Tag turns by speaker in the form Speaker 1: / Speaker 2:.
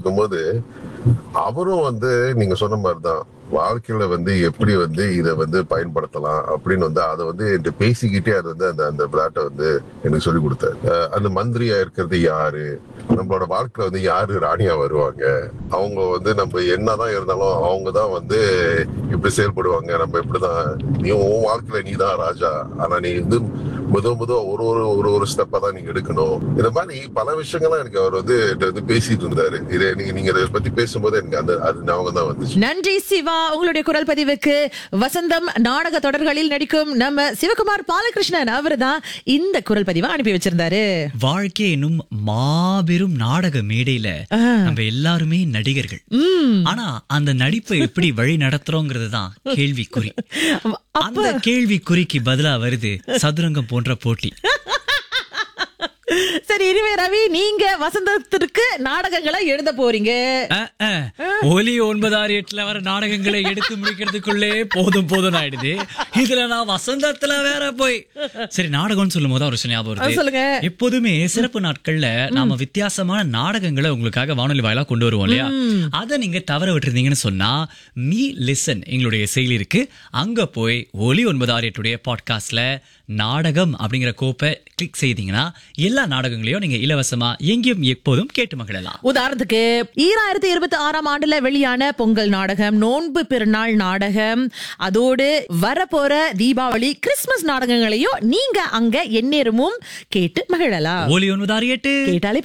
Speaker 1: இருக்கும்போது அவரும் வந்து நீங்க சொன்ன மாதிரிதான் வாழ்க்கையில வந்து எப்படி வந்து இத வந்து பயன்படுத்தலாம் அப்படின்னு வந்து அதை வந்து என்கிட்ட பேசிக்கிட்டே அது வந்து அந்த அந்த விளையாட்டை வந்து எனக்கு சொல்லி கொடுத்தாரு அஹ் அந்த மந்திரியா இருக்கிறது யாரு நம்மளோட வாழ்க்கையில வந்து யாரு ராணியா வருவாங்க அவங்க வந்து நம்ம என்னதான் இருந்தாலும் அவங்க தான் வந்து இப்படி செயல்படுவாங்க நம்ம இப்படிதான் நீ உன் வாழ்க்கையில நீ தான் ராஜா ஆனா நீ வந்து முத முத ஒரு ஒரு ஒரு ஒரு ஸ்டெப்பா தான் நீங்க எடுக்கணும் இந்த மாதிரி பல விஷயங்கள்லாம் எனக்கு அவர் வந்து என்கிட்ட வந்து பேசிட்டு இருந்தாரு இதை நீங்க நீங்க இதை பத்தி பேசும்போது எனக்கு அந்த அது ஞாபகம் தான் வந்துச்சு
Speaker 2: நன்றி சிவா உங்களுடைய குரல் பதிவுக்கு வசந்தம் நாடக தொடர்களில் நடிக்கும் நம்ம சிவகுமார் பாலகிருஷ்ணன் அவர்தான் இந்த குரல் பதிவை அனுப்பி வச்சிருந்தாரு
Speaker 3: வாழ்க்கை என்னும் மாபெரும் நாடக மேடையில நம்ம எல்லாருமே நடிகர்கள் ஆனா அந்த நடிப்பை எப்படி வழி நடத்துறோங்கிறது தான் கேள்விக்குறி அந்த கேள்விக்குறிக்கு பதிலா வருது சதுரங்கம் போன்ற போட்டி
Speaker 2: சரி இனிமே ரவி நீங்க வசந்தத்திற்கு நாடகங்களை எழுத போறீங்க
Speaker 3: அஹ், அஹ். ஒலி ஒன்பதாறு எட்டுல வர நாடகங்களை எடுத்து முடிக்கிறதுக்குள்ளே போதும் போதும் ஆயிடுது இதுல நான் வசந்தத்துல வேற போய் சரி நாடகம்னு சொல்லும் போது ஒரு விஷயம் ஞாபகம்
Speaker 2: ஆ, சொல்லுங்க.
Speaker 3: வருது எப்போதுமே சிறப்பு நாட்கள்ல நாம வித்தியாசமான நாடகங்களை உங்களுக்காக வானொலி வாயிலா கொண்டு வருவோம் இல்லையா அதை நீங்க தவற விட்டுருந்தீங்கன்னு சொன்னா மீ லிசன் எங்களுடைய செயலி இருக்கு அங்க போய் ஒலி ஒன்பது ஆறு எட்டுடைய பாட்காஸ்ட்ல நாடகம் அப்படிங்கிற கோப்பை கிளிக் செய்தீங்கன்னா எல்லா நாடகங்களையும் நீங்க இலவசமா எங்கேயும் எப்போதும் கேட்டு மகிழலாம்
Speaker 2: உதாரணத்துக்கு ஈராயிரத்தி இருபத்தி ஆறாம் ஆண்டுல வெளியான பொங்கல் நாடகம் நோன்பு பெருநாள் நாடகம் அதோடு வரப்போற தீபாவளி கிறிஸ்துமஸ் நாடகங்களையும் நீங்க அங்க எந்நேரமும் கேட்டு மகிழலாம்
Speaker 3: ஒலி ஒன்பது ஆறு எட்டு
Speaker 2: கேட்டாலே